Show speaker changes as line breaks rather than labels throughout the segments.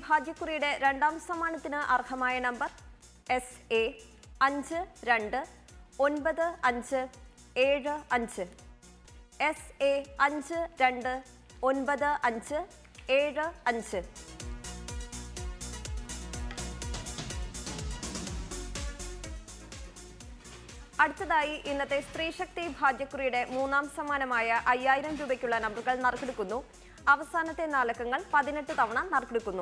ഭാഗ്യക്കുറിയുടെ രണ്ടാം സമ്മാനത്തിന് അർഹമായ number S A അഞ്ച് രണ്ട് ഒൻപത് അഞ്ച് ഏഴ് അഞ്ച് എസ് എ അഞ്ച് രണ്ട് ഒൻപത് അഞ്ച് ഏഴ് അഞ്ച് അടുത്തതായി ഇന്നത്തെ സ്ത്രീശക്തി ഭാഗ്യക്കുറിയുടെ മൂന്നാം സമ്മാനമായ അയ്യായിരം രൂപയ്ക്കുള്ള നമ്പറുകൾ നറുക്കെടുക്കുന്നു അവസാനത്തെ നാലക്കങ്ങൾ പതിനെട്ട് തവണ നറുക്കെടുക്കുന്നു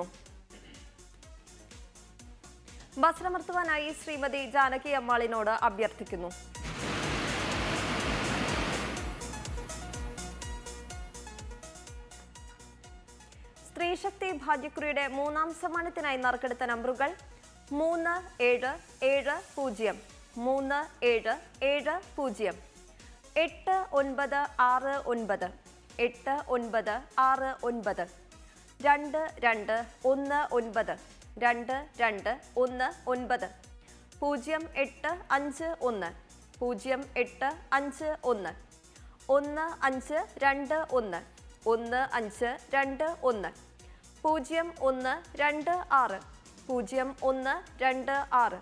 വസ്ത്രമർത്തുവാനായി ശ്രീമതി ജാനകി അമ്മാളിനോട് അഭ്യർത്ഥിക്കുന്നു സ്ത്രീശക്തി ഭാഗ്യക്കുറിയുടെ മൂന്നാം സമ്മാനത്തിനായി നറുക്കെടുത്ത നമ്പറുകൾ മൂന്ന് ഏഴ് ഏഴ് പൂജ്യം മൂന്ന് ഏഴ് ഏഴ് പൂജ്യം എട്ട് ഒൻപത് ആറ് ഒൻപത് എട്ട് ഒൻപത് ആറ് ഒൻപത് രണ്ട് രണ്ട് ഒന്ന് ഒൻപത് രണ്ട് രണ്ട് ഒന്ന് ഒൻപത് പൂജ്യം എട്ട് അഞ്ച് ഒന്ന് പൂജ്യം എട്ട് അഞ്ച് ഒന്ന് ഒന്ന് അഞ്ച് രണ്ട് ഒന്ന് ഒന്ന് അഞ്ച് രണ്ട് ഒന്ന് പൂജ്യം ഒന്ന് രണ്ട് ആറ് പൂജ്യം ഒന്ന് രണ്ട് ആറ്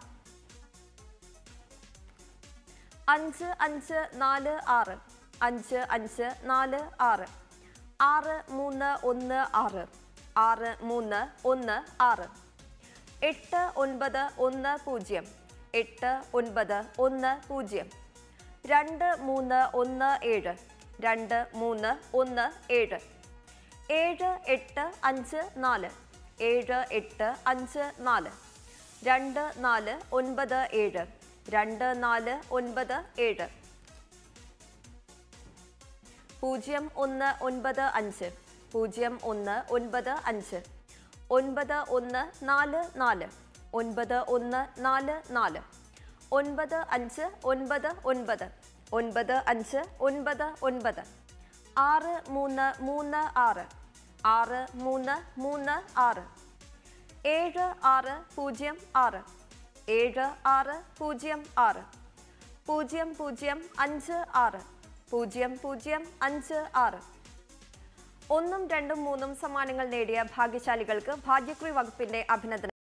അഞ്ച് അഞ്ച് നാല് ആറ് അഞ്ച് അഞ്ച് നാല് ആറ് ആറ് മൂന്ന് ഒന്ന് ആറ് ആറ് മൂന്ന് ഒന്ന് ആറ് എട്ട് ഒൻപത് ഒന്ന് പൂജ്യം എട്ട് ഒൻപത് ഒന്ന് പൂജ്യം രണ്ട് മൂന്ന് ഒന്ന് ഏഴ് രണ്ട് മൂന്ന് ഒന്ന് ഏഴ് ഏഴ് എട്ട് അഞ്ച് നാല് ഏഴ് എട്ട് അഞ്ച് നാല് രണ്ട് നാല് ഒൻപത് ഏഴ് രണ്ട് നാല് ഒൻപത് ഏഴ് പൂജ്യം ഒന്ന് ഒൻപത് അഞ്ച് പൂജ്യം ഒന്ന് ഒൻപത് അഞ്ച് ഒൻപത് ഒന്ന് നാല് നാല് ഒൻപത് ഒന്ന് നാല് നാല് ഒൻപത് അഞ്ച് ഒൻപത് ഒൻപത് ഒൻപത് അഞ്ച് ഒൻപത് ഒൻപത് ആറ് മൂന്ന് മൂന്ന് ആറ് ആറ് മൂന്ന് മൂന്ന് ആറ് ഏഴ് ആറ് പൂജ്യം ആറ് ഏഴ് ആറ് പൂജ്യം ആറ് പൂജ്യം പൂജ്യം അഞ്ച് ആറ് പൂജ്യം പൂജ്യം അഞ്ച് ആറ് ഒന്നും രണ്ടും മൂന്നും സമ്മാനങ്ങൾ നേടിയ ഭാഗ്യശാലികൾക്ക് ഭാഗ്യക്കുറി വകുപ്പിന്റെ അഭിനന്ദനം